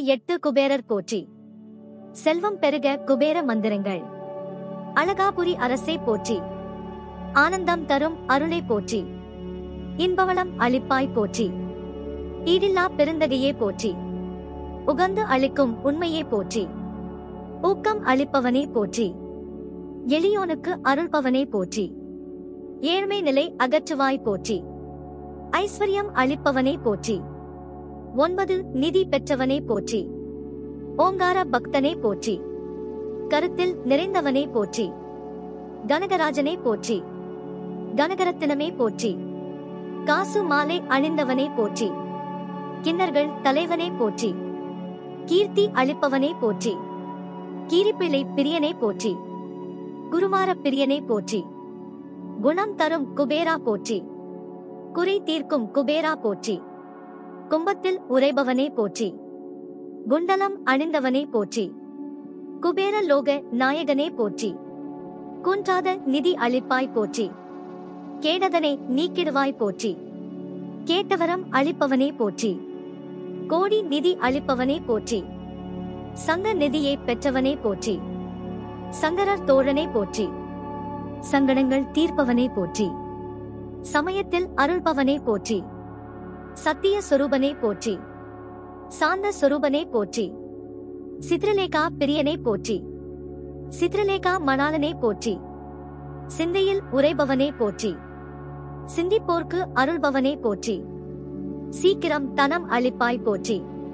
எட்டு குபேரர் போற்றி செல்வம் பெருக குபேர மந்திரங்கள் அழகாபுரி அரசே போற்றி ஆனந்தம் தரும் அருளை போற்றி இன்பவளம் அளிப்பாய் போற்றி ஈடில்லா பெருந்தகையே போற்றி உகந்து அளிக்கும் உண்மையே போற்றி ஊக்கம் அளிப்பவனே போற்றி எளியோனுக்கு அருள்பவனே போற்றி ஏழ்மை நிலை அகற்றுவாய் போற்றி ஐஸ்வர்யம் அளிப்பவனே போற்றி ஒன்பது நிதி பெற்றவனே போற்றி ஓங்கார பக்தனே போற்றி கருத்தில் நிறைந்தவனே போற்றி கனகராஜனே போற்றி கனகரத்தினமே போற்றி காசு மாலை அணிந்தவனே போற்றி கிண்ணர்கள் தலைவனே போற்றி கீர்த்தி அளிப்பவனே போற்றி கீரிப்பிள்ளை பிரியனே போற்றி குருவார பிரியனே போற்றி குணம் தரும் குபேரா போற்றி குறை தீர்க்கும் குபேரா போற்றி கும்பத்தில் உரைபவனே போற்றி குண்டலம் அணிந்தவனே போற்றி குபேர லோக நாயகனே போற்றி குன்றாத நிதி அளிப்பாய் போற்றி கேடதனை நீக்கிடுவாய் போற்றி கேட்டவரம் அளிப்பவனே போற்றி கோடி நிதி அளிப்பவனே போற்றி சங்க நிதியை பெற்றவனே போற்றி சங்கரர் தோழனே போற்றி சங்கடங்கள் தீர்ப்பவனே போற்றி சமயத்தில் அருள்பவனே போற்றி சத்திய சொரூபனே போற்றி சாந்த சொரூபனே போற்றி சித்ரலேகா பிரியனே போற்றி சித்ரலேகா மணாலனே போற்றி சிந்தையில் உரைபவனே போற்றி சிந்திப்போர்க்கு அருள்பவனே போற்றி சீக்கிரம் தனம் அளிப்பாய் போற்றி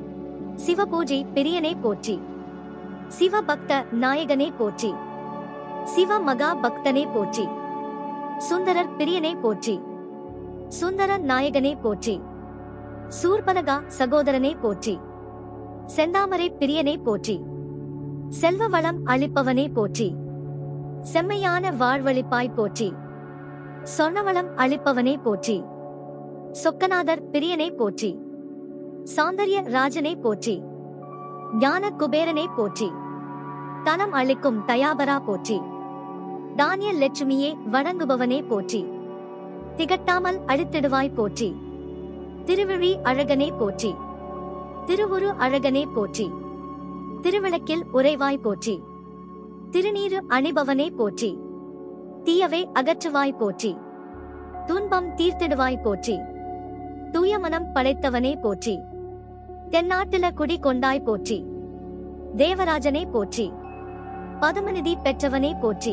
சிவபூஜை பிரியனே போற்றி சிவபக்த நாயகனே போற்றி சிவ மகா பக்தனே போற்றி சுந்தரர் பிரியனே போற்றி சுந்தர நாயகனே போற்றி சூர்பனகா சகோதரனே போற்றி செந்தாமரை பிரியனே போற்றி செல்வ வளம் அளிப்பவனே போற்றி செம்மையான வாழ்வழிப்பாய் போற்றி சொர்ணவளம் அளிப்பவனே போற்றி சொக்கநாதர் பிரியனே போற்றி சௌந்தர்ய ராஜனே போற்றி ஞான குபேரனே போற்றி தனம் அளிக்கும் தயாபரா போற்றி தானிய லட்சுமியே வணங்குபவனே போற்றி திகட்டாமல் அழித்திடுவாய் போற்றி திருவிழி அழகனே போற்றி திருவுரு அழகனே போற்றி திருவிளக்கில் உறைவாய் போற்றி திருநீரு அணிபவனே போற்றி தீயவை அகற்றுவாய் போற்றி துன்பம் தீர்த்திடுவாய் போற்றி தூய மனம் படைத்தவனே போற்றி தென்னாட்டில குடி கொண்டாய் போற்றி தேவராஜனே போற்றி பதுமநிதி பெற்றவனே போற்றி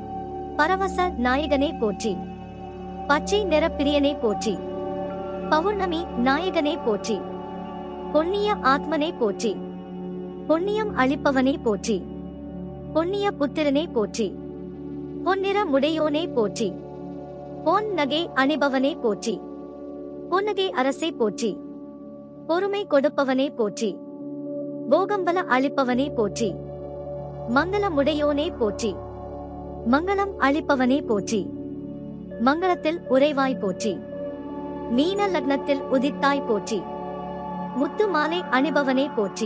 பரவச நாயகனே போற்றி பச்சை நிறப்பிரியனே போற்றி பௌர்ணமி நாயகனே போற்றி பொன்னிய ஆத்மனே போற்றி பொன்னியம் அளிப்பவனே போற்றி பொன்னிய புத்திரனே போற்றி பொன்னிற முடையோனே போற்றி பொன் நகை அணிபவனே போற்றி பொன்னகை அரசே போற்றி பொறுமை கொடுப்பவனே போற்றி போகம்பல அளிப்பவனே போற்றி மங்களமுடையோனே போற்றி மங்களம் அளிப்பவனே போற்றி மங்களத்தில் உறைவாய் போற்றி மீன லக்னத்தில் உதித்தாய் போற்றி முத்து மாலை அணிபவனே போற்றி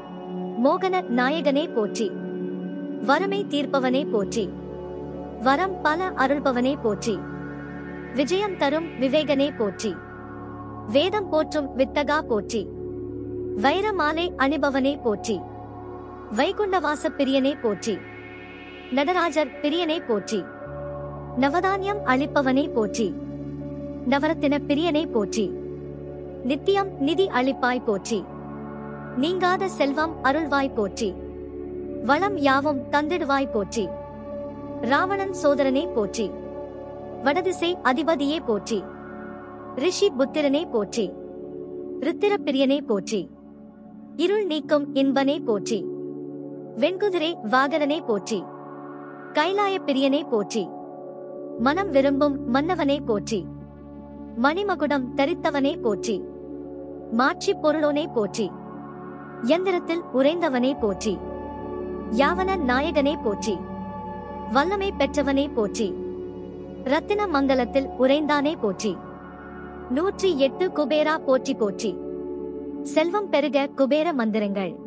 மோகன நாயகனே போற்றி வறுமை தீர்ப்பவனே போற்றி வரம் பல அருள்பவனே போற்றி விஜயம் தரும் விவேகனே போற்றி வேதம் போற்றும் வித்தகா போற்றி வைரமாலை அணிபவனே போற்றி வைகுண்டவாச பிரியனே போற்றி நடராஜர் பிரியனே போற்றி நவதானியம் அளிப்பவனே போற்றி நவரத்தின பிரியனே போற்றி நித்தியம் நிதி அளிப்பாய் போற்றி நீங்காத செல்வம் அருள்வாய் போற்றி வளம் யாவும் தந்திடுவாய் போற்றி ராவணன் சோதரனே போற்றி வடதிசை அதிபதியே போற்றி ரிஷி புத்திரனே போற்றி ருத்திரப்பிரியனே போற்றி இருள் நீக்கும் இன்பனே போற்றி வெண்குதிரை வாகனனே போற்றி கைலாய பிரியனே போற்றி மனம் விரும்பும் மன்னவனே போற்றி மணிமகுடம் தரித்தவனே போற்றி மாட்சி பொருளோனே போற்றி எந்திரத்தில் உறைந்தவனே போற்றி யாவன நாயகனே போற்றி வல்லமை பெற்றவனே போற்றி ரத்தின மங்கலத்தில் உறைந்தானே போற்றி நூற்றி எட்டு குபேரா போற்றி போற்றி செல்வம் பெருக குபேர மந்திரங்கள்